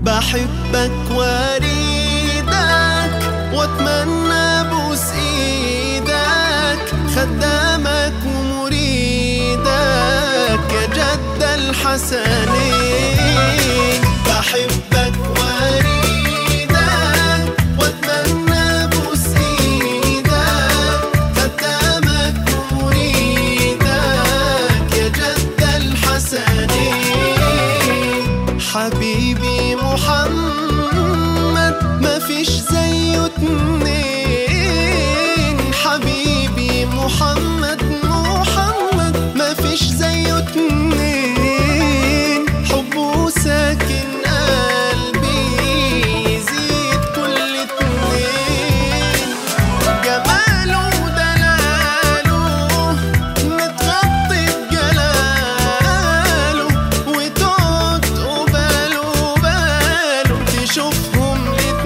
بحبك واريدك واتمنى بوس ايدك خدامك ومريدك يا جد الحسنين بحبك واريدك واتمنى بوس ايدك خدامك ومريدك يا جد الحسنين حبيبي محمد ما فيش زيه اتنين حبيبي محمد محمد ما فيش زيه اتنين حبه ساكن قلبي يزيد كل اتنين جماله ودلاله متغطي بجلاله وتقعد قباله باله تشوفهم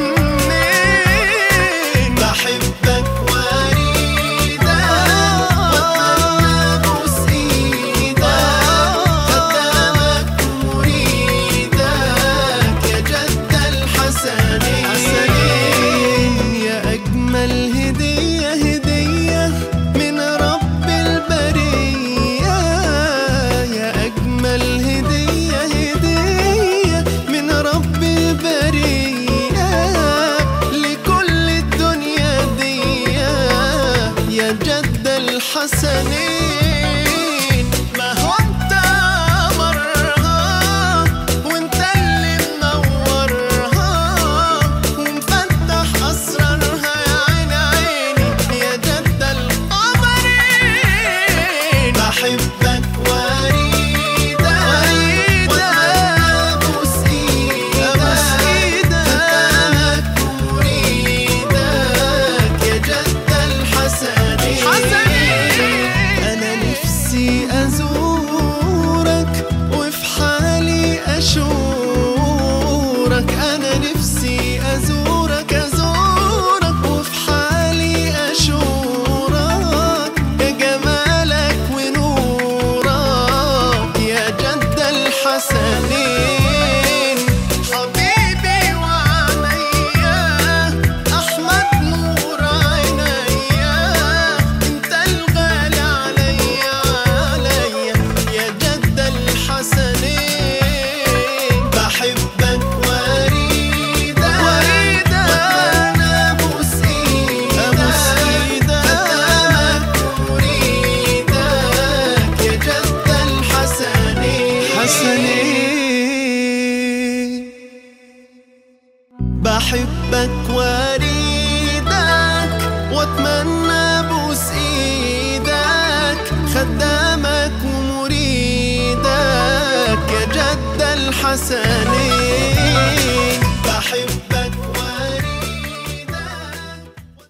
الاتنين بحبك واريدك واتمنى بوس ايدك خدامك ومريدك يا جد الحسنين يا اجمل هديه هديه من رب البريه يا اجمل هديه هديه من رب البريه لكل الدنيا دي يا جد الحسنين ما هو انت امرها وانت اللي منورها ومفتح اسرارها يا عين عيني يا جد القمرين بحبك واريدك واتمنى ابوس ايدك خدامك ومريدك يا جد الحسنين انا نفسي ازورك وفي حالي اشورك انا نفسي ازورك ازورك وفي حالي اشورك يا جمالك ونورك يا جد الحسنين حبيبي وعليا احمد نور عينيا انت الغالي عليا عليا يا جد الحسنين بحبك واريدك واتمنى ابوس ايدك خدامك ومريدك يا جد الحسنين حسنين بحبك واريدك واتمنى بوس ايدك خدامك ومريدك يا جد الحسنين